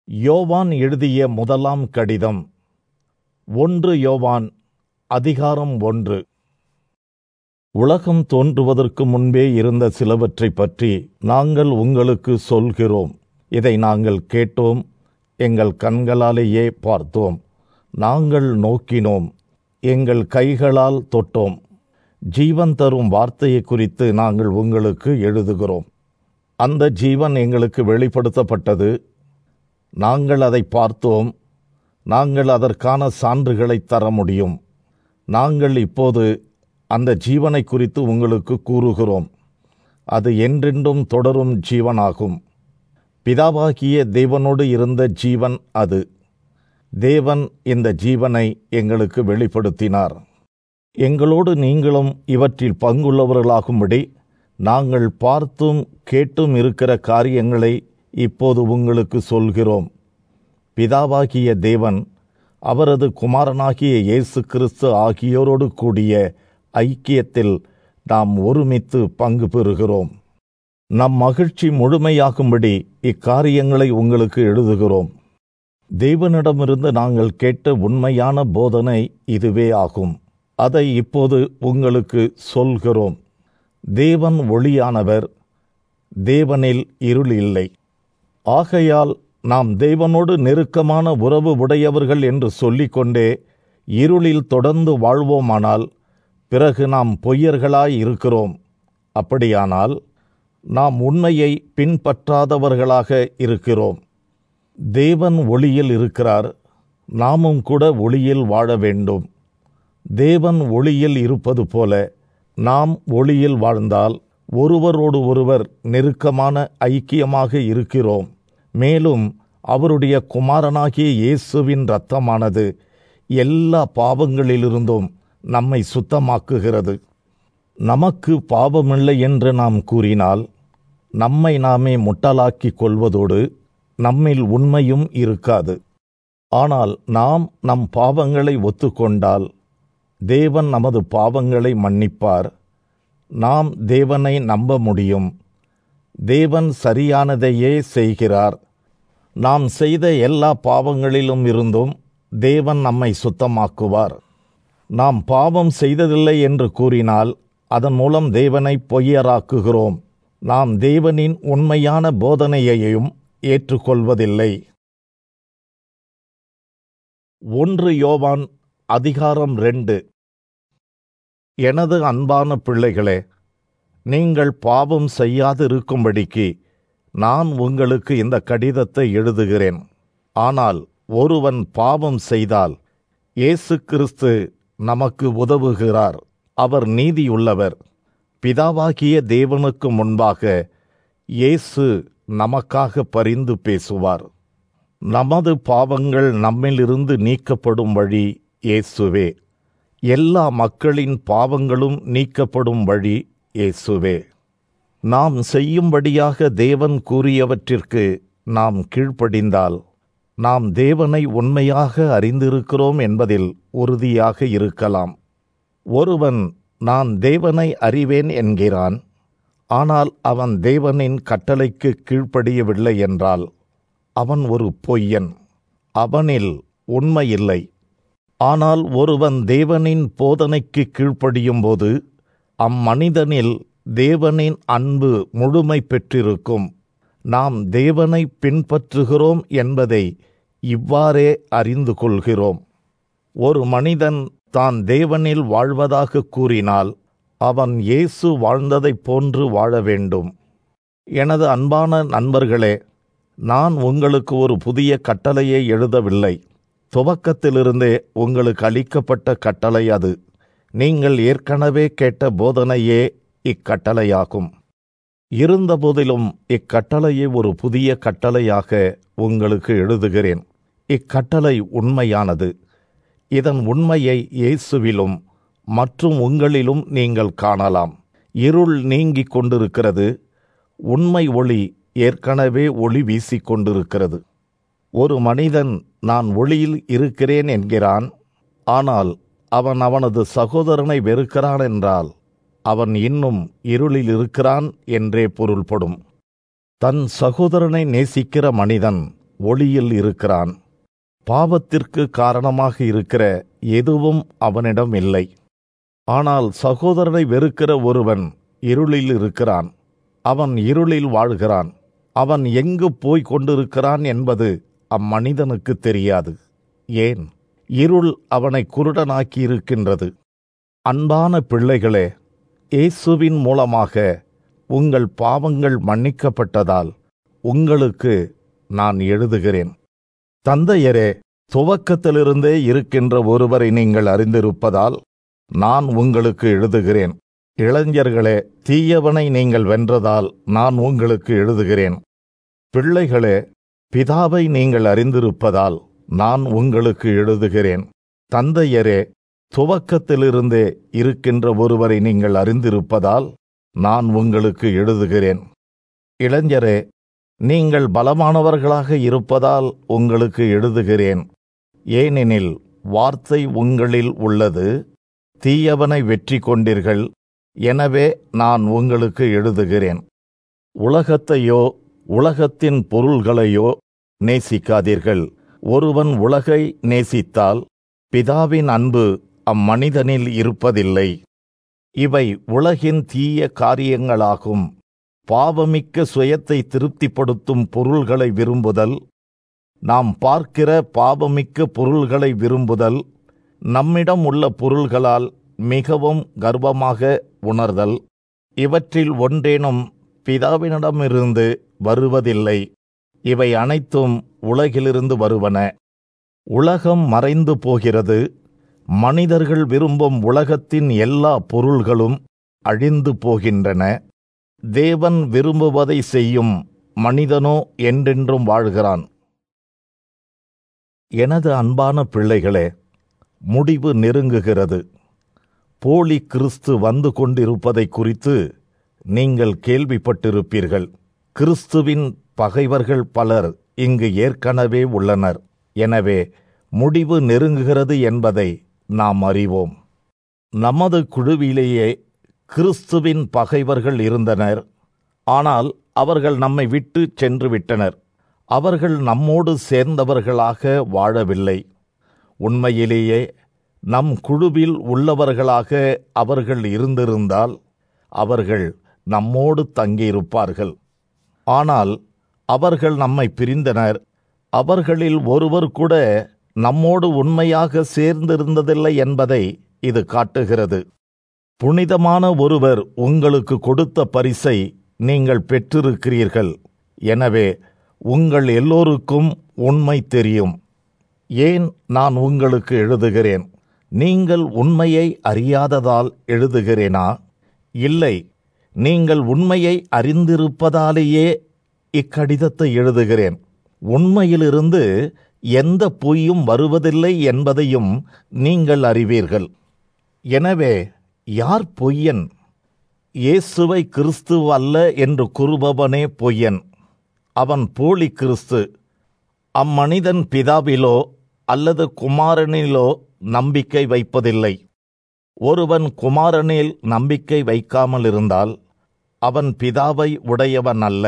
யோவான் எழுதிய முதலாம் கடிதம் ஒன்று யோவான் அதிகாரம் ஒன்று உலகம் தோன்றுவதற்கு முன்பே இருந்த சிலவற்றைப் பற்றி நாங்கள் உங்களுக்கு சொல்கிறோம் இதை நாங்கள் கேட்டோம் எங்கள் கண்களாலேயே பார்த்தோம் நாங்கள் நோக்கினோம் எங்கள் கைகளால் தொட்டோம் ஜீவன் தரும் வார்த்தையை குறித்து நாங்கள் உங்களுக்கு எழுதுகிறோம் அந்த ஜீவன் எங்களுக்கு வெளிப்படுத்தப்பட்டது நாங்கள் அதை பார்த்தோம் நாங்கள் அதற்கான சான்றுகளை தர முடியும் நாங்கள் இப்போது அந்த ஜீவனை குறித்து உங்களுக்கு கூறுகிறோம் அது என்றென்றும் தொடரும் ஜீவனாகும் பிதாவாகிய தேவனோடு இருந்த ஜீவன் அது தேவன் இந்த ஜீவனை எங்களுக்கு வெளிப்படுத்தினார் எங்களோடு நீங்களும் இவற்றில் பங்குள்ளவர்களாகும்படி நாங்கள் பார்த்தும் கேட்டும் இருக்கிற காரியங்களை இப்போது உங்களுக்கு சொல்கிறோம் பிதாவாகிய தேவன் அவரது குமாரனாகிய இயேசு கிறிஸ்து ஆகியோரோடு கூடிய ஐக்கியத்தில் நாம் ஒருமித்து பங்கு பெறுகிறோம் நம் மகிழ்ச்சி முழுமையாகும்படி இக்காரியங்களை உங்களுக்கு எழுதுகிறோம் தேவனிடமிருந்து நாங்கள் கேட்ட உண்மையான போதனை இதுவே ஆகும் அதை இப்போது உங்களுக்கு சொல்கிறோம் தேவன் ஒளியானவர் தேவனில் இருள் இல்லை ஆகையால் நாம் தேவனோடு நெருக்கமான உறவு உடையவர்கள் என்று சொல்லிக்கொண்டே இருளில் தொடர்ந்து வாழ்வோமானால் பிறகு நாம் பொய்யர்களாய் இருக்கிறோம் அப்படியானால் நாம் உண்மையை பின்பற்றாதவர்களாக இருக்கிறோம் தேவன் ஒளியில் இருக்கிறார் நாமும் கூட ஒளியில் வாழ வேண்டும் தேவன் ஒளியில் இருப்பது போல நாம் ஒளியில் வாழ்ந்தால் ஒருவரோடு ஒருவர் நெருக்கமான ஐக்கியமாக இருக்கிறோம் மேலும் அவருடைய குமாரனாகிய இயேசுவின் இரத்தமானது எல்லா பாவங்களிலிருந்தும் நம்மை சுத்தமாக்குகிறது நமக்கு பாவமில்லை என்று நாம் கூறினால் நம்மை நாமே முட்டலாக்கிக் கொள்வதோடு நம்மில் உண்மையும் இருக்காது ஆனால் நாம் நம் பாவங்களை ஒத்துக்கொண்டால் தேவன் நமது பாவங்களை மன்னிப்பார் நாம் தேவனை நம்ப முடியும் தேவன் சரியானதையே செய்கிறார் நாம் செய்த எல்லா பாவங்களிலும் இருந்தும் தேவன் நம்மை சுத்தமாக்குவார் நாம் பாவம் செய்ததில்லை என்று கூறினால் அதன் மூலம் தேவனை பொய்யராக்குகிறோம் நாம் தேவனின் உண்மையான போதனையையும் ஏற்றுக்கொள்வதில்லை ஒன்று யோவான் அதிகாரம் ரெண்டு எனது அன்பான பிள்ளைகளே நீங்கள் பாவம் செய்யாதிருக்கும்படிக்கு நான் உங்களுக்கு இந்த கடிதத்தை எழுதுகிறேன் ஆனால் ஒருவன் பாவம் செய்தால் இயேசு கிறிஸ்து நமக்கு உதவுகிறார் அவர் நீதியுள்ளவர் பிதாவாகிய தேவனுக்கு முன்பாக இயேசு நமக்காக பரிந்து பேசுவார் நமது பாவங்கள் நம்மிலிருந்து நீக்கப்படும் வழி இயேசுவே எல்லா மக்களின் பாவங்களும் நீக்கப்படும் வழி இயேசுவே நாம் செய்யும்படியாக தேவன் கூறியவற்றிற்கு நாம் கீழ்ப்படிந்தால் நாம் தேவனை உண்மையாக அறிந்திருக்கிறோம் என்பதில் உறுதியாக இருக்கலாம் ஒருவன் நான் தேவனை அறிவேன் என்கிறான் ஆனால் அவன் தேவனின் கட்டளைக்கு கீழ்ப்படியவில்லை என்றால் அவன் ஒரு பொய்யன் அவனில் உண்மையில்லை ஆனால் ஒருவன் தேவனின் போதனைக்கு கீழ்ப்படியும்போது அம்மனிதனில் தேவனின் அன்பு முழுமை பெற்றிருக்கும் நாம் தேவனை பின்பற்றுகிறோம் என்பதை இவ்வாறே அறிந்து கொள்கிறோம் ஒரு மனிதன் தான் தேவனில் வாழ்வதாக கூறினால் அவன் இயேசு வாழ்ந்ததைப் போன்று வாழ வேண்டும் எனது அன்பான நண்பர்களே நான் உங்களுக்கு ஒரு புதிய கட்டளையை எழுதவில்லை துவக்கத்திலிருந்தே உங்களுக்கு அளிக்கப்பட்ட கட்டளை அது நீங்கள் ஏற்கனவே கேட்ட போதனையே இக்கட்டளையாகும் இருந்தபோதிலும் இக்கட்டளையை ஒரு புதிய கட்டளையாக உங்களுக்கு எழுதுகிறேன் இக்கட்டளை உண்மையானது இதன் உண்மையை இயேசுவிலும் மற்றும் உங்களிலும் நீங்கள் காணலாம் இருள் நீங்கிக் கொண்டிருக்கிறது உண்மை ஒளி ஏற்கனவே ஒளி வீசிக் கொண்டிருக்கிறது ஒரு மனிதன் நான் ஒளியில் இருக்கிறேன் என்கிறான் ஆனால் அவன் அவனது சகோதரனை வெறுக்கிறான் என்றால் அவன் இன்னும் இருளில் இருக்கிறான் என்றே பொருள்படும் தன் சகோதரனை நேசிக்கிற மனிதன் ஒளியில் இருக்கிறான் பாவத்திற்கு காரணமாக இருக்கிற எதுவும் அவனிடம் இல்லை ஆனால் சகோதரனை வெறுக்கிற ஒருவன் இருளில் இருக்கிறான் அவன் இருளில் வாழ்கிறான் அவன் எங்கு போய்க் கொண்டிருக்கிறான் என்பது அம்மனிதனுக்கு தெரியாது ஏன் இருள் அவனை குருடனாக்கி இருக்கின்றது அன்பான பிள்ளைகளே இயேசுவின் மூலமாக உங்கள் பாவங்கள் மன்னிக்கப்பட்டதால் உங்களுக்கு நான் எழுதுகிறேன் தந்தையரே துவக்கத்திலிருந்தே இருக்கின்ற ஒருவரை நீங்கள் அறிந்திருப்பதால் நான் உங்களுக்கு எழுதுகிறேன் இளைஞர்களே தீயவனை நீங்கள் வென்றதால் நான் உங்களுக்கு எழுதுகிறேன் பிள்ளைகளே பிதாவை நீங்கள் அறிந்திருப்பதால் நான் உங்களுக்கு எழுதுகிறேன் தந்தையரே துவக்கத்திலிருந்தே இருக்கின்ற ஒருவரை நீங்கள் அறிந்திருப்பதால் நான் உங்களுக்கு எழுதுகிறேன் இளைஞரே நீங்கள் பலமானவர்களாக இருப்பதால் உங்களுக்கு எழுதுகிறேன் ஏனெனில் வார்த்தை உங்களில் உள்ளது தீயவனை வெற்றி கொண்டீர்கள் எனவே நான் உங்களுக்கு எழுதுகிறேன் உலகத்தையோ உலகத்தின் பொருள்களையோ நேசிக்காதீர்கள் ஒருவன் உலகை நேசித்தால் பிதாவின் அன்பு அம்மனிதனில் இருப்பதில்லை இவை உலகின் தீய காரியங்களாகும் பாவமிக்க சுயத்தை திருப்திப்படுத்தும் பொருள்களை விரும்புதல் நாம் பார்க்கிற பாவமிக்க பொருள்களை விரும்புதல் நம்மிடம் உள்ள பொருள்களால் மிகவும் கர்வமாக உணர்தல் இவற்றில் ஒன்றேனும் பிதாவினிடமிருந்து வருவதில்லை இவை அனைத்தும் உலகிலிருந்து வருவன உலகம் மறைந்து போகிறது மனிதர்கள் விரும்பும் உலகத்தின் எல்லா பொருள்களும் அழிந்து போகின்றன தேவன் விரும்புவதை செய்யும் மனிதனோ என்றென்றும் வாழ்கிறான் எனது அன்பான பிள்ளைகளே முடிவு நெருங்குகிறது போலி கிறிஸ்து வந்து கொண்டிருப்பதை குறித்து நீங்கள் கேள்விப்பட்டிருப்பீர்கள் கிறிஸ்துவின் பகைவர்கள் பலர் இங்கு ஏற்கனவே உள்ளனர் எனவே முடிவு நெருங்குகிறது என்பதை நாம் அறிவோம் நமது குழுவிலேயே கிறிஸ்துவின் பகைவர்கள் இருந்தனர் ஆனால் அவர்கள் நம்மை விட்டு சென்று விட்டனர் அவர்கள் நம்மோடு சேர்ந்தவர்களாக வாழவில்லை உண்மையிலேயே நம் குழுவில் உள்ளவர்களாக அவர்கள் இருந்திருந்தால் அவர்கள் நம்மோடு தங்கியிருப்பார்கள் ஆனால் அவர்கள் நம்மை பிரிந்தனர் அவர்களில் ஒருவர் கூட நம்மோடு உண்மையாக சேர்ந்திருந்ததில்லை என்பதை இது காட்டுகிறது புனிதமான ஒருவர் உங்களுக்கு கொடுத்த பரிசை நீங்கள் பெற்றிருக்கிறீர்கள் எனவே உங்கள் எல்லோருக்கும் உண்மை தெரியும் ஏன் நான் உங்களுக்கு எழுதுகிறேன் நீங்கள் உண்மையை அறியாததால் எழுதுகிறேனா இல்லை நீங்கள் உண்மையை அறிந்திருப்பதாலேயே இக்கடிதத்தை எழுதுகிறேன் உண்மையிலிருந்து எந்த பொய்யும் வருவதில்லை என்பதையும் நீங்கள் அறிவீர்கள் எனவே யார் பொய்யன் இயேசுவை கிறிஸ்து அல்ல என்று கூறுபவனே பொய்யன் அவன் போலி கிறிஸ்து அம்மனிதன் பிதாவிலோ அல்லது குமாரனிலோ நம்பிக்கை வைப்பதில்லை ஒருவன் குமாரனில் நம்பிக்கை வைக்காமல் இருந்தால் அவன் பிதாவை உடையவன் அல்ல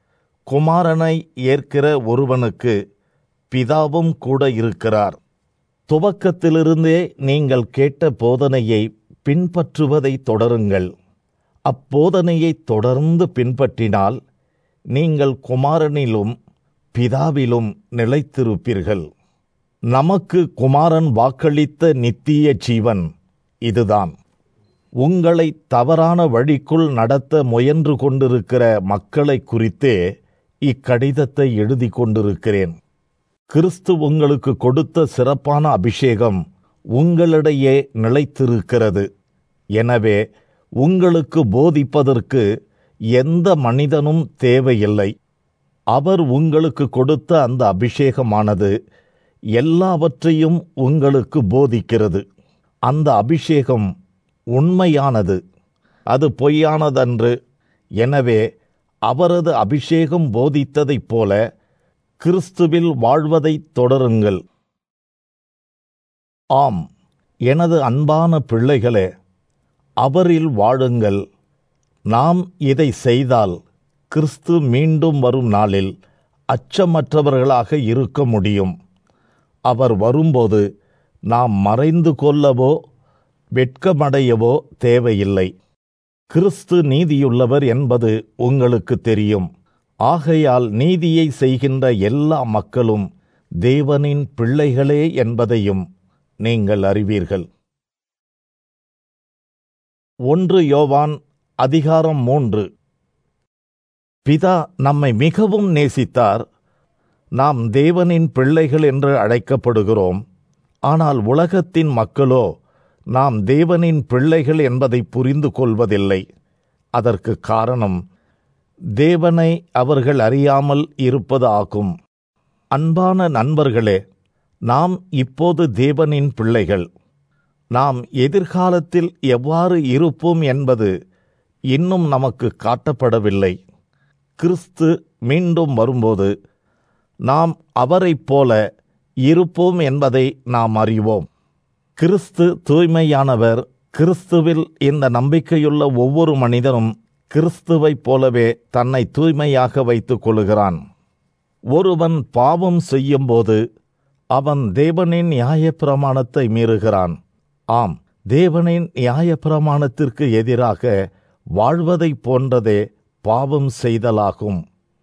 குமாரனை ஏற்கிற ஒருவனுக்கு பிதாவும் கூட இருக்கிறார் துவக்கத்திலிருந்தே நீங்கள் கேட்ட போதனையை பின்பற்றுவதை தொடருங்கள் அப்போதனையை தொடர்ந்து பின்பற்றினால் நீங்கள் குமாரனிலும் பிதாவிலும் நிலைத்திருப்பீர்கள் நமக்கு குமாரன் வாக்களித்த நித்திய ஜீவன் இதுதான் உங்களை தவறான வழிக்குள் நடத்த முயன்று கொண்டிருக்கிற மக்களை குறித்தே இக்கடிதத்தை எழுதி கொண்டிருக்கிறேன் கிறிஸ்து உங்களுக்கு கொடுத்த சிறப்பான அபிஷேகம் உங்களிடையே நிலைத்திருக்கிறது எனவே உங்களுக்கு போதிப்பதற்கு எந்த மனிதனும் தேவையில்லை அவர் உங்களுக்கு கொடுத்த அந்த அபிஷேகமானது எல்லாவற்றையும் உங்களுக்கு போதிக்கிறது அந்த அபிஷேகம் உண்மையானது அது பொய்யானதன்று எனவே அவரது அபிஷேகம் போதித்ததைப் போல கிறிஸ்துவில் வாழ்வதைத் தொடருங்கள் ஆம் எனது அன்பான பிள்ளைகளே அவரில் வாழுங்கள் நாம் இதை செய்தால் கிறிஸ்து மீண்டும் வரும் நாளில் அச்சமற்றவர்களாக இருக்க முடியும் அவர் வரும்போது நாம் மறைந்து கொள்ளவோ வெட்கமடையவோ தேவையில்லை கிறிஸ்து நீதியுள்ளவர் என்பது உங்களுக்கு தெரியும் ஆகையால் நீதியை செய்கின்ற எல்லா மக்களும் தேவனின் பிள்ளைகளே என்பதையும் நீங்கள் அறிவீர்கள் ஒன்று யோவான் அதிகாரம் மூன்று பிதா நம்மை மிகவும் நேசித்தார் நாம் தேவனின் பிள்ளைகள் என்று அழைக்கப்படுகிறோம் ஆனால் உலகத்தின் மக்களோ நாம் தேவனின் பிள்ளைகள் என்பதை புரிந்து கொள்வதில்லை அதற்கு காரணம் தேவனை அவர்கள் அறியாமல் இருப்பது ஆகும் அன்பான நண்பர்களே நாம் இப்போது தேவனின் பிள்ளைகள் நாம் எதிர்காலத்தில் எவ்வாறு இருப்போம் என்பது இன்னும் நமக்கு காட்டப்படவில்லை கிறிஸ்து மீண்டும் வரும்போது நாம் அவரைப் போல இருப்போம் என்பதை நாம் அறிவோம் கிறிஸ்து தூய்மையானவர் கிறிஸ்துவில் இந்த நம்பிக்கையுள்ள ஒவ்வொரு மனிதனும் கிறிஸ்துவைப் போலவே தன்னை தூய்மையாக வைத்துக் கொள்கிறான் ஒருவன் பாவம் செய்யும்போது அவன் தேவனின் நியாயப்பிரமாணத்தை மீறுகிறான் ஆம் தேவனின் நியாயப்பிரமாணத்திற்கு எதிராக வாழ்வதைப் போன்றதே பாவம் செய்தலாகும்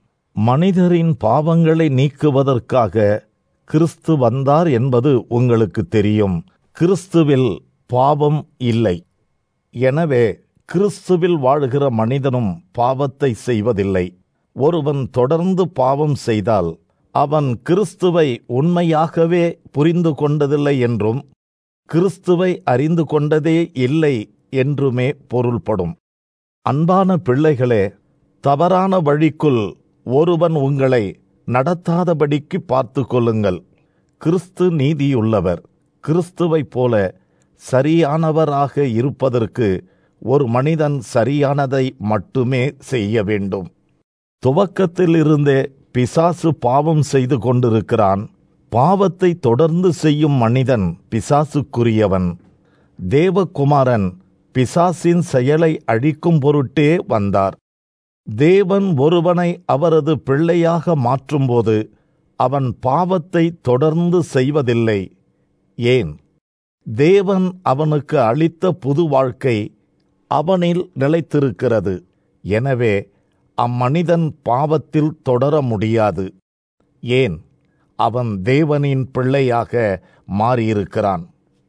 மனிதரின் பாவங்களை நீக்குவதற்காக கிறிஸ்து வந்தார் என்பது உங்களுக்கு தெரியும் கிறிஸ்துவில் பாவம் இல்லை எனவே கிறிஸ்துவில் வாழ்கிற மனிதனும் பாவத்தை செய்வதில்லை ஒருவன் தொடர்ந்து பாவம் செய்தால் அவன் கிறிஸ்துவை உண்மையாகவே புரிந்து கொண்டதில்லை என்றும் கிறிஸ்துவை அறிந்து கொண்டதே இல்லை என்றுமே பொருள்படும் அன்பான பிள்ளைகளே தவறான வழிக்குள் ஒருவன் உங்களை நடத்தாதபடிக்கு பார்த்து கொள்ளுங்கள் கிறிஸ்து நீதியுள்ளவர் கிறிஸ்துவைப் போல சரியானவராக இருப்பதற்கு ஒரு மனிதன் சரியானதை மட்டுமே செய்ய வேண்டும் துவக்கத்திலிருந்தே பிசாசு பாவம் செய்து கொண்டிருக்கிறான் பாவத்தை தொடர்ந்து செய்யும் மனிதன் பிசாசுக்குரியவன் தேவகுமாரன் பிசாசின் செயலை அழிக்கும் பொருட்டே வந்தார் தேவன் ஒருவனை அவரது பிள்ளையாக மாற்றும்போது அவன் பாவத்தை தொடர்ந்து செய்வதில்லை ஏன் தேவன் அவனுக்கு அளித்த புது வாழ்க்கை அவனில் நிலைத்திருக்கிறது எனவே அம்மனிதன் பாவத்தில் தொடர முடியாது ஏன் அவன் தேவனின் பிள்ளையாக மாறியிருக்கிறான்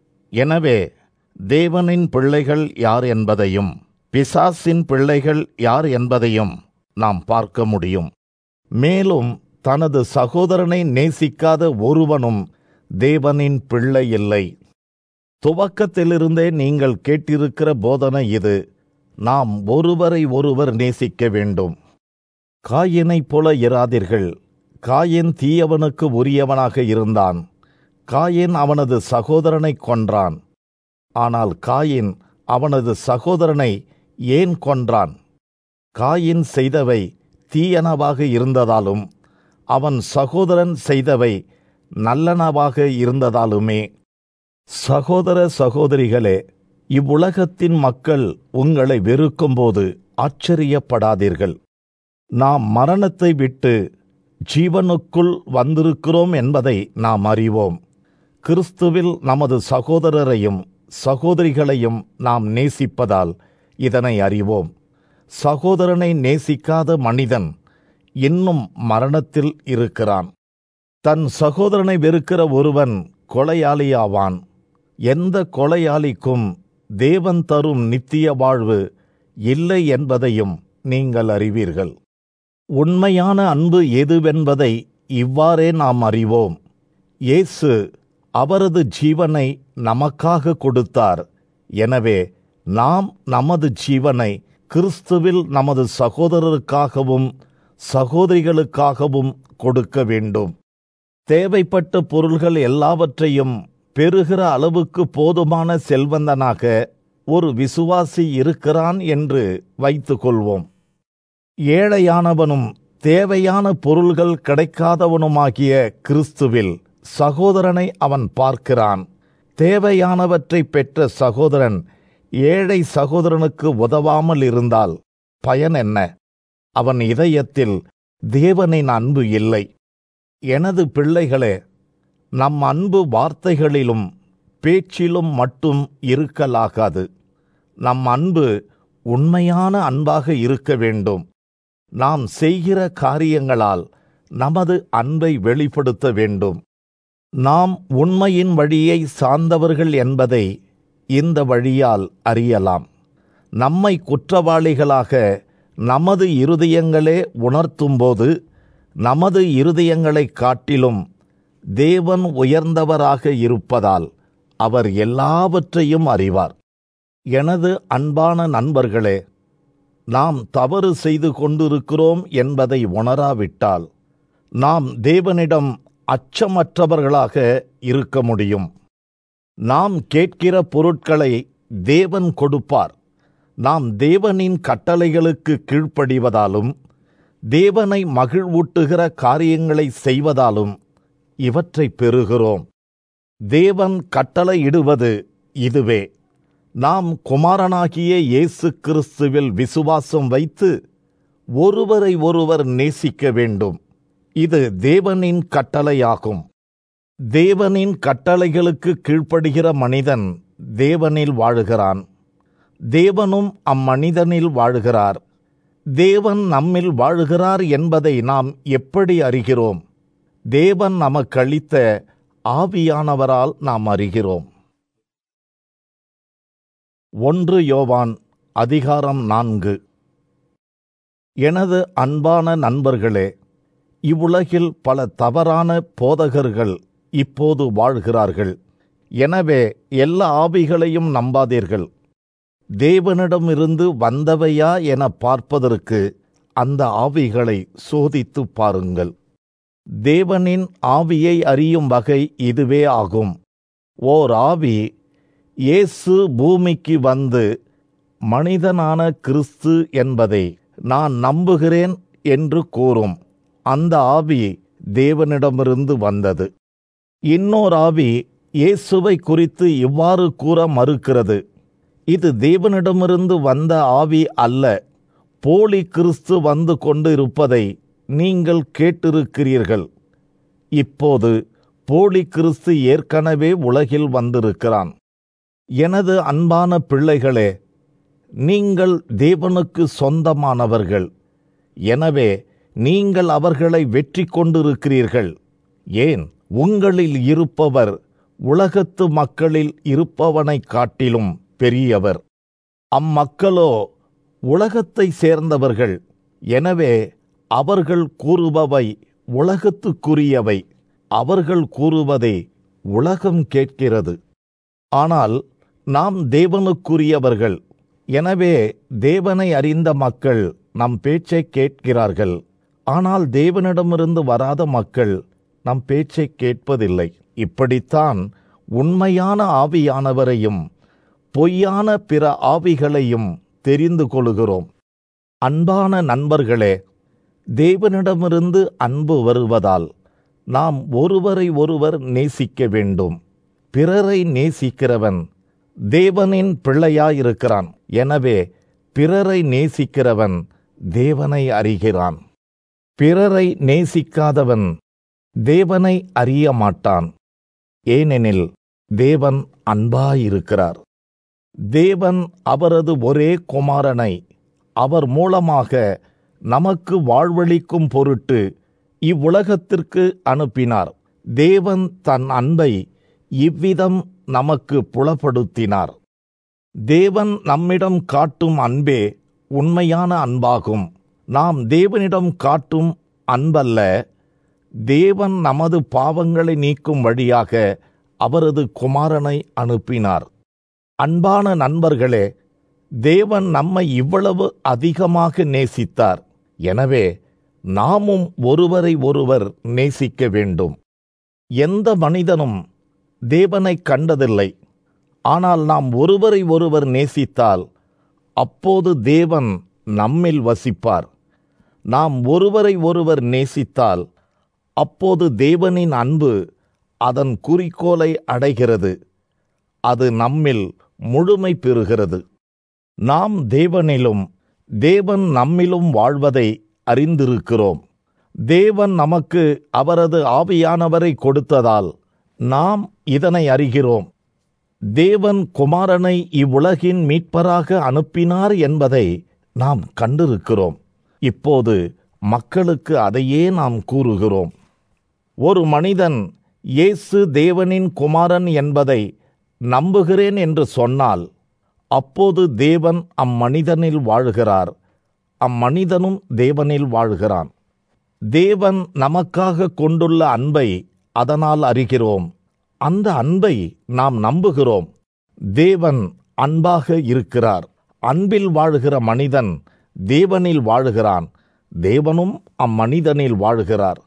எனவே தேவனின் பிள்ளைகள் யார் என்பதையும் பிசாசின் பிள்ளைகள் யார் என்பதையும் நாம் பார்க்க முடியும் மேலும் தனது சகோதரனை நேசிக்காத ஒருவனும் தேவனின் பிள்ளை இல்லை துவக்கத்திலிருந்தே நீங்கள் கேட்டிருக்கிற போதனை இது நாம் ஒருவரை ஒருவர் நேசிக்க வேண்டும் காயினைப் போல இராதீர்கள் காயின் தீயவனுக்கு உரியவனாக இருந்தான் காயின் அவனது சகோதரனை கொன்றான் ஆனால் காயின் அவனது சகோதரனை ஏன் கொன்றான் காயின் செய்தவை தீயனவாக இருந்ததாலும் அவன் சகோதரன் செய்தவை நல்லனவாக இருந்ததாலுமே சகோதர சகோதரிகளே இவ்வுலகத்தின் மக்கள் உங்களை வெறுக்கும்போது ஆச்சரியப்படாதீர்கள் நாம் மரணத்தை விட்டு ஜீவனுக்குள் வந்திருக்கிறோம் என்பதை நாம் அறிவோம் கிறிஸ்துவில் நமது சகோதரரையும் சகோதரிகளையும் நாம் நேசிப்பதால் இதனை அறிவோம் சகோதரனை நேசிக்காத மனிதன் இன்னும் மரணத்தில் இருக்கிறான் தன் சகோதரனை வெறுக்கிற ஒருவன் கொலையாளியாவான் எந்த கொலையாளிக்கும் தேவன் தரும் நித்திய வாழ்வு இல்லை என்பதையும் நீங்கள் அறிவீர்கள் உண்மையான அன்பு எதுவென்பதை இவ்வாறே நாம் அறிவோம் இயேசு அவரது ஜீவனை நமக்காக கொடுத்தார் எனவே நாம் நமது ஜீவனை கிறிஸ்துவில் நமது சகோதரருக்காகவும் சகோதரிகளுக்காகவும் கொடுக்க வேண்டும் தேவைப்பட்ட பொருள்கள் எல்லாவற்றையும் பெறுகிற அளவுக்கு போதுமான செல்வந்தனாக ஒரு விசுவாசி இருக்கிறான் என்று வைத்துக்கொள்வோம் ஏழையானவனும் தேவையான பொருள்கள் கிடைக்காதவனுமாகிய கிறிஸ்துவில் சகோதரனை அவன் பார்க்கிறான் தேவையானவற்றை பெற்ற சகோதரன் ஏழை சகோதரனுக்கு உதவாமல் இருந்தால் பயன் என்ன அவன் இதயத்தில் தேவனின் அன்பு இல்லை எனது பிள்ளைகளே நம் அன்பு வார்த்தைகளிலும் பேச்சிலும் மட்டும் இருக்கலாகாது நம் அன்பு உண்மையான அன்பாக இருக்க வேண்டும் நாம் செய்கிற காரியங்களால் நமது அன்பை வெளிப்படுத்த வேண்டும் நாம் உண்மையின் வழியை சார்ந்தவர்கள் என்பதை இந்த வழியால் அறியலாம் நம்மை குற்றவாளிகளாக நமது இருதயங்களே உணர்த்தும்போது நமது இருதயங்களைக் காட்டிலும் தேவன் உயர்ந்தவராக இருப்பதால் அவர் எல்லாவற்றையும் அறிவார் எனது அன்பான நண்பர்களே நாம் தவறு செய்து கொண்டிருக்கிறோம் என்பதை உணராவிட்டால் நாம் தேவனிடம் அச்சமற்றவர்களாக இருக்க முடியும் நாம் கேட்கிற பொருட்களை தேவன் கொடுப்பார் நாம் தேவனின் கட்டளைகளுக்கு கீழ்ப்படிவதாலும் தேவனை மகிழ்வூட்டுகிற காரியங்களை செய்வதாலும் இவற்றை பெறுகிறோம் தேவன் கட்டளையிடுவது இதுவே நாம் குமாரனாகிய இயேசு கிறிஸ்துவில் விசுவாசம் வைத்து ஒருவரை ஒருவர் நேசிக்க வேண்டும் இது தேவனின் கட்டளையாகும் தேவனின் கட்டளைகளுக்கு கீழ்ப்படுகிற மனிதன் தேவனில் வாழுகிறான் தேவனும் அம்மனிதனில் வாழுகிறார் தேவன் நம்மில் வாழுகிறார் என்பதை நாம் எப்படி அறிகிறோம் தேவன் நமக்களித்த ஆவியானவரால் நாம் அறிகிறோம் ஒன்று யோவான் அதிகாரம் நான்கு எனது அன்பான நண்பர்களே இவ்வுலகில் பல தவறான போதகர்கள் இப்போது வாழ்கிறார்கள் எனவே எல்லா ஆவிகளையும் நம்பாதீர்கள் தேவனிடமிருந்து வந்தவையா என பார்ப்பதற்கு அந்த ஆவிகளை சோதித்து பாருங்கள் தேவனின் ஆவியை அறியும் வகை இதுவே ஆகும் ஓர் ஆவி இயேசு பூமிக்கு வந்து மனிதனான கிறிஸ்து என்பதை நான் நம்புகிறேன் என்று கூறும் அந்த ஆவி தேவனிடமிருந்து வந்தது இன்னோர் ஆவி இயேசுவை குறித்து இவ்வாறு கூற மறுக்கிறது இது தேவனிடமிருந்து வந்த ஆவி அல்ல போலி கிறிஸ்து வந்து கொண்டு இருப்பதை நீங்கள் கேட்டிருக்கிறீர்கள் இப்போது போலி கிறிஸ்து ஏற்கனவே உலகில் வந்திருக்கிறான் எனது அன்பான பிள்ளைகளே நீங்கள் தேவனுக்கு சொந்தமானவர்கள் எனவே நீங்கள் அவர்களை வெற்றி கொண்டிருக்கிறீர்கள் ஏன் உங்களில் இருப்பவர் உலகத்து மக்களில் இருப்பவனைக் காட்டிலும் பெரியவர் அம்மக்களோ உலகத்தை சேர்ந்தவர்கள் எனவே அவர்கள் கூறுபவை உலகத்துக்குரியவை அவர்கள் கூறுவதை உலகம் கேட்கிறது ஆனால் நாம் தேவனுக்குரியவர்கள் எனவே தேவனை அறிந்த மக்கள் நம் பேச்சை கேட்கிறார்கள் ஆனால் தேவனிடமிருந்து வராத மக்கள் நம் பேச்சை கேட்பதில்லை இப்படித்தான் உண்மையான ஆவியானவரையும் பொய்யான பிற ஆவிகளையும் தெரிந்து கொள்கிறோம் அன்பான நண்பர்களே தேவனிடமிருந்து அன்பு வருவதால் நாம் ஒருவரை ஒருவர் நேசிக்க வேண்டும் பிறரை நேசிக்கிறவன் தேவனின் பிள்ளையாயிருக்கிறான் எனவே பிறரை நேசிக்கிறவன் தேவனை அறிகிறான் பிறரை நேசிக்காதவன் தேவனை அறிய மாட்டான் ஏனெனில் தேவன் அன்பாயிருக்கிறார் தேவன் அவரது ஒரே குமாரனை அவர் மூலமாக நமக்கு வாழ்வளிக்கும் பொருட்டு இவ்வுலகத்திற்கு அனுப்பினார் தேவன் தன் அன்பை இவ்விதம் நமக்கு புலப்படுத்தினார் தேவன் நம்மிடம் காட்டும் அன்பே உண்மையான அன்பாகும் நாம் தேவனிடம் காட்டும் அன்பல்ல தேவன் நமது பாவங்களை நீக்கும் வழியாக அவரது குமாரனை அனுப்பினார் அன்பான நண்பர்களே தேவன் நம்மை இவ்வளவு அதிகமாக நேசித்தார் எனவே நாமும் ஒருவரை ஒருவர் நேசிக்க வேண்டும் எந்த மனிதனும் தேவனை கண்டதில்லை ஆனால் நாம் ஒருவரை ஒருவர் நேசித்தால் அப்போது தேவன் நம்மில் வசிப்பார் நாம் ஒருவரை ஒருவர் நேசித்தால் அப்போது தேவனின் அன்பு அதன் குறிக்கோளை அடைகிறது அது நம்மில் முழுமை பெறுகிறது நாம் தேவனிலும் தேவன் நம்மிலும் வாழ்வதை அறிந்திருக்கிறோம் தேவன் நமக்கு அவரது ஆவியானவரை கொடுத்ததால் நாம் இதனை அறிகிறோம் தேவன் குமாரனை இவ்வுலகின் மீட்பராக அனுப்பினார் என்பதை நாம் கண்டிருக்கிறோம் இப்போது மக்களுக்கு அதையே நாம் கூறுகிறோம் ஒரு மனிதன் இயேசு தேவனின் குமாரன் என்பதை நம்புகிறேன் என்று சொன்னால் அப்போது தேவன் அம்மனிதனில் வாழ்கிறார் அம்மனிதனும் தேவனில் வாழ்கிறான் தேவன் நமக்காக கொண்டுள்ள அன்பை அதனால் அறிகிறோம் அந்த அன்பை நாம் நம்புகிறோம் தேவன் அன்பாக இருக்கிறார் அன்பில் வாழ்கிற மனிதன் தேவனில் வாழ்கிறான் தேவனும் அம்மனிதனில் வாழ்கிறார்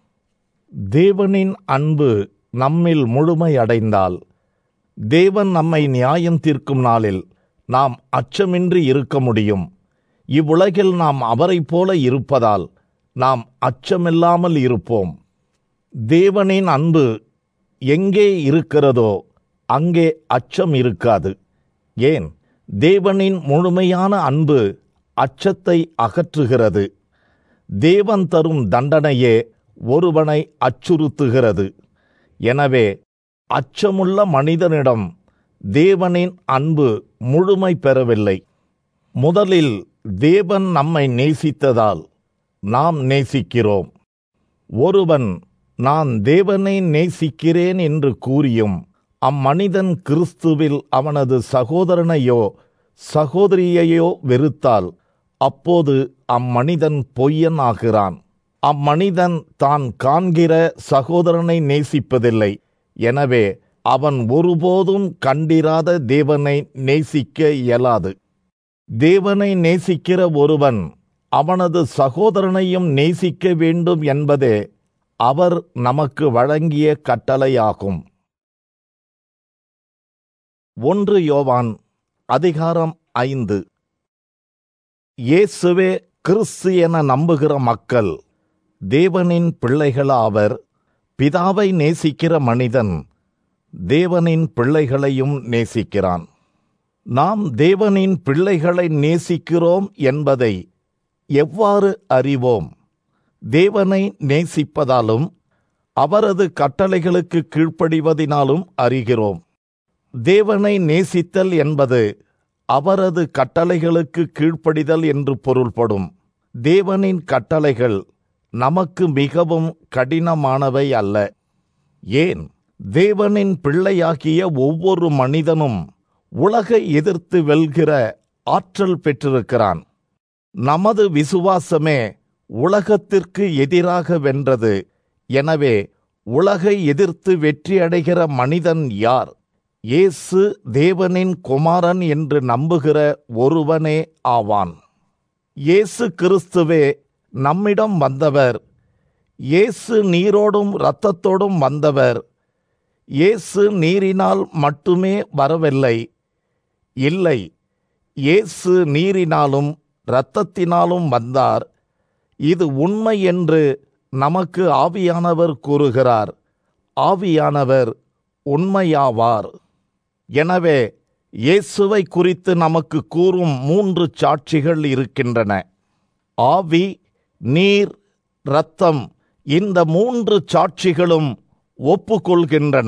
தேவனின் அன்பு நம்மில் முழுமையடைந்தால் தேவன் நம்மை நியாயம் தீர்க்கும் நாளில் நாம் அச்சமின்றி இருக்க முடியும் இவ்வுலகில் நாம் அவரைப் போல இருப்பதால் நாம் அச்சமில்லாமல் இருப்போம் தேவனின் அன்பு எங்கே இருக்கிறதோ அங்கே அச்சம் இருக்காது ஏன் தேவனின் முழுமையான அன்பு அச்சத்தை அகற்றுகிறது தேவன் தரும் தண்டனையே ஒருவனை அச்சுறுத்துகிறது எனவே அச்சமுள்ள மனிதனிடம் தேவனின் அன்பு முழுமை பெறவில்லை முதலில் தேவன் நம்மை நேசித்ததால் நாம் நேசிக்கிறோம் ஒருவன் நான் தேவனை நேசிக்கிறேன் என்று கூறியும் அம்மனிதன் கிறிஸ்துவில் அவனது சகோதரனையோ சகோதரியையோ வெறுத்தால் அப்போது அம்மனிதன் பொய்யன் ஆகிறான் அம்மனிதன் தான் காண்கிற சகோதரனை நேசிப்பதில்லை எனவே அவன் ஒருபோதும் கண்டிராத தேவனை நேசிக்க இயலாது தேவனை நேசிக்கிற ஒருவன் அவனது சகோதரனையும் நேசிக்க வேண்டும் என்பதே அவர் நமக்கு வழங்கிய கட்டளையாகும் ஒன்று யோவான் அதிகாரம் ஐந்து இயேசுவே கிறிஸ்து என நம்புகிற மக்கள் தேவனின் பிள்ளைகளாவர் பிதாவை நேசிக்கிற மனிதன் தேவனின் பிள்ளைகளையும் நேசிக்கிறான் நாம் தேவனின் பிள்ளைகளை நேசிக்கிறோம் என்பதை எவ்வாறு அறிவோம் தேவனை நேசிப்பதாலும் அவரது கட்டளைகளுக்கு கீழ்ப்படிவதினாலும் அறிகிறோம் தேவனை நேசித்தல் என்பது அவரது கட்டளைகளுக்கு கீழ்ப்படிதல் என்று பொருள்படும் தேவனின் கட்டளைகள் நமக்கு மிகவும் கடினமானவை அல்ல ஏன் தேவனின் பிள்ளையாகிய ஒவ்வொரு மனிதனும் உலகை எதிர்த்து வெல்கிற ஆற்றல் பெற்றிருக்கிறான் நமது விசுவாசமே உலகத்திற்கு எதிராக வென்றது எனவே உலகை எதிர்த்து வெற்றியடைகிற மனிதன் யார் இயேசு தேவனின் குமாரன் என்று நம்புகிற ஒருவனே ஆவான் இயேசு கிறிஸ்துவே நம்மிடம் வந்தவர் இயேசு நீரோடும் இரத்தத்தோடும் வந்தவர் இயேசு நீரினால் மட்டுமே வரவில்லை இல்லை இயேசு நீரினாலும் இரத்தத்தினாலும் வந்தார் இது உண்மை என்று நமக்கு ஆவியானவர் கூறுகிறார் ஆவியானவர் உண்மையாவார் எனவே இயேசுவை குறித்து நமக்கு கூறும் மூன்று சாட்சிகள் இருக்கின்றன ஆவி நீர் இரத்தம் இந்த மூன்று சாட்சிகளும் ஒப்புக்கொள்கின்றன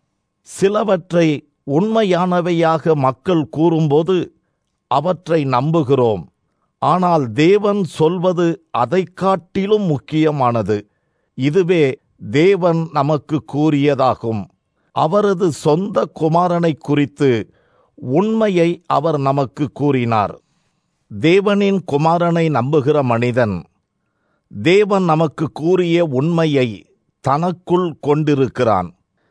சிலவற்றை உண்மையானவையாக மக்கள் கூறும்போது அவற்றை நம்புகிறோம் ஆனால் தேவன் சொல்வது அதைக் காட்டிலும் முக்கியமானது இதுவே தேவன் நமக்கு கூறியதாகும் அவரது சொந்த குமாரனை குறித்து உண்மையை அவர் நமக்கு கூறினார் தேவனின் குமாரனை நம்புகிற மனிதன் தேவன் நமக்கு கூறிய உண்மையை தனக்குள் கொண்டிருக்கிறான்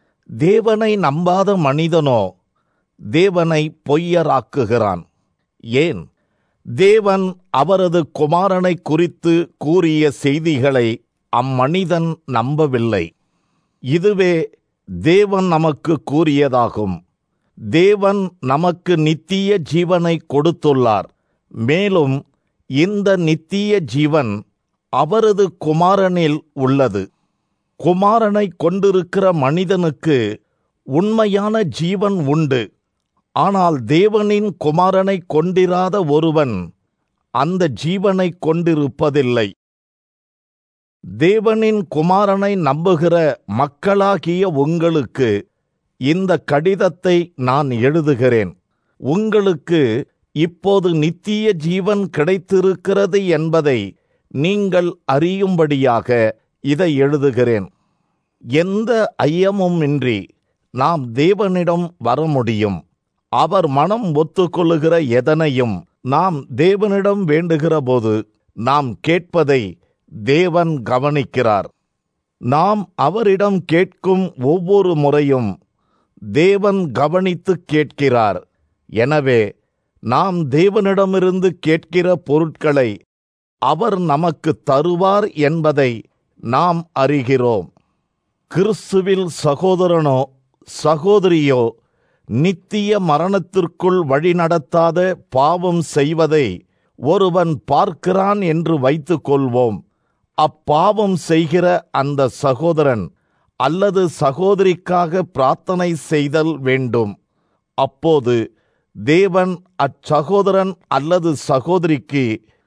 தேவனை நம்பாத மனிதனோ தேவனை பொய்யராக்குகிறான் ஏன் தேவன் அவரது குமாரனை குறித்து கூறிய செய்திகளை அம்மனிதன் நம்பவில்லை இதுவே தேவன் நமக்கு கூறியதாகும் தேவன் நமக்கு நித்திய ஜீவனை கொடுத்துள்ளார் மேலும் இந்த நித்திய ஜீவன் அவரது குமாரனில் உள்ளது குமாரனை கொண்டிருக்கிற மனிதனுக்கு உண்மையான ஜீவன் உண்டு ஆனால் தேவனின் குமாரனை கொண்டிராத ஒருவன் அந்த ஜீவனை கொண்டிருப்பதில்லை தேவனின் குமாரனை நம்புகிற மக்களாகிய உங்களுக்கு இந்த கடிதத்தை நான் எழுதுகிறேன் உங்களுக்கு இப்போது நித்திய ஜீவன் கிடைத்திருக்கிறது என்பதை நீங்கள் அறியும்படியாக இதை எழுதுகிறேன் எந்த ஐயமுமின்றி நாம் தேவனிடம் வர முடியும் அவர் மனம் ஒத்துக்கொள்ளுகிற எதனையும் நாம் தேவனிடம் வேண்டுகிற போது நாம் கேட்பதை தேவன் கவனிக்கிறார் நாம் அவரிடம் கேட்கும் ஒவ்வொரு முறையும் தேவன் கவனித்து கேட்கிறார் எனவே நாம் தேவனிடமிருந்து கேட்கிற பொருட்களை அவர் நமக்கு தருவார் என்பதை நாம் அறிகிறோம் கிறிஸ்துவில் சகோதரனோ சகோதரியோ நித்திய மரணத்திற்குள் வழிநடத்தாத பாவம் செய்வதை ஒருவன் பார்க்கிறான் என்று வைத்துக் கொள்வோம் அப்பாவம் செய்கிற அந்த சகோதரன் அல்லது சகோதரிக்காக பிரார்த்தனை செய்தல் வேண்டும் அப்போது தேவன் அச்சகோதரன் அல்லது சகோதரிக்கு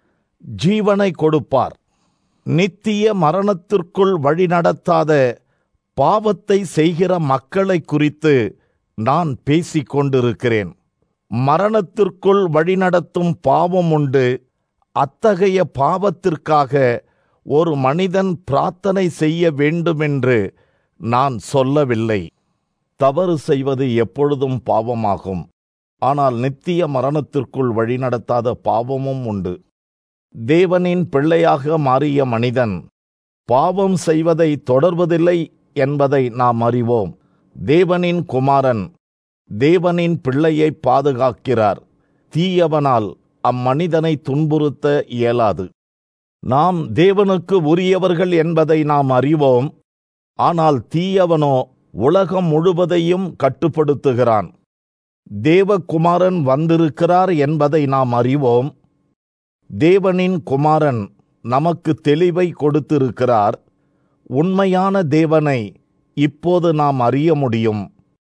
ஜீவனை கொடுப்பார் நித்திய மரணத்திற்குள் வழிநடத்தாத பாவத்தை செய்கிற மக்களை குறித்து நான் பேசிக் கொண்டிருக்கிறேன் மரணத்திற்குள் வழிநடத்தும் பாவம் உண்டு அத்தகைய பாவத்திற்காக ஒரு மனிதன் பிரார்த்தனை செய்ய வேண்டுமென்று நான் சொல்லவில்லை தவறு செய்வது எப்பொழுதும் பாவமாகும் ஆனால் நித்திய மரணத்திற்குள் வழிநடத்தாத பாவமும் உண்டு தேவனின் பிள்ளையாக மாறிய மனிதன் பாவம் செய்வதை தொடர்வதில்லை என்பதை நாம் அறிவோம் தேவனின் குமாரன் தேவனின் பிள்ளையை பாதுகாக்கிறார் தீயவனால் அம்மனிதனை துன்புறுத்த இயலாது நாம் தேவனுக்கு உரியவர்கள் என்பதை நாம் அறிவோம் ஆனால் தீயவனோ உலகம் முழுவதையும் கட்டுப்படுத்துகிறான் தேவகுமாரன் வந்திருக்கிறார் என்பதை நாம் அறிவோம் தேவனின் குமாரன் நமக்கு தெளிவை கொடுத்திருக்கிறார் உண்மையான தேவனை இப்போது நாம் அறிய முடியும்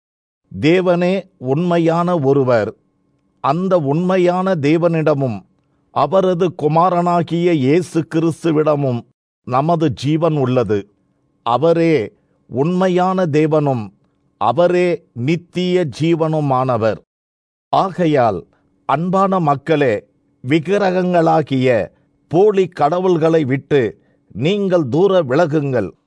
தேவனே உண்மையான ஒருவர் அந்த உண்மையான தேவனிடமும் அவரது குமாரனாகிய இயேசு கிறிஸ்துவிடமும் நமது ஜீவன் உள்ளது அவரே உண்மையான தேவனும் அவரே நித்திய ஜீவனுமானவர் ஆகையால் அன்பான மக்களே விக்கிரகங்களாகிய போலி கடவுள்களை விட்டு நீங்கள் தூர விலகுங்கள்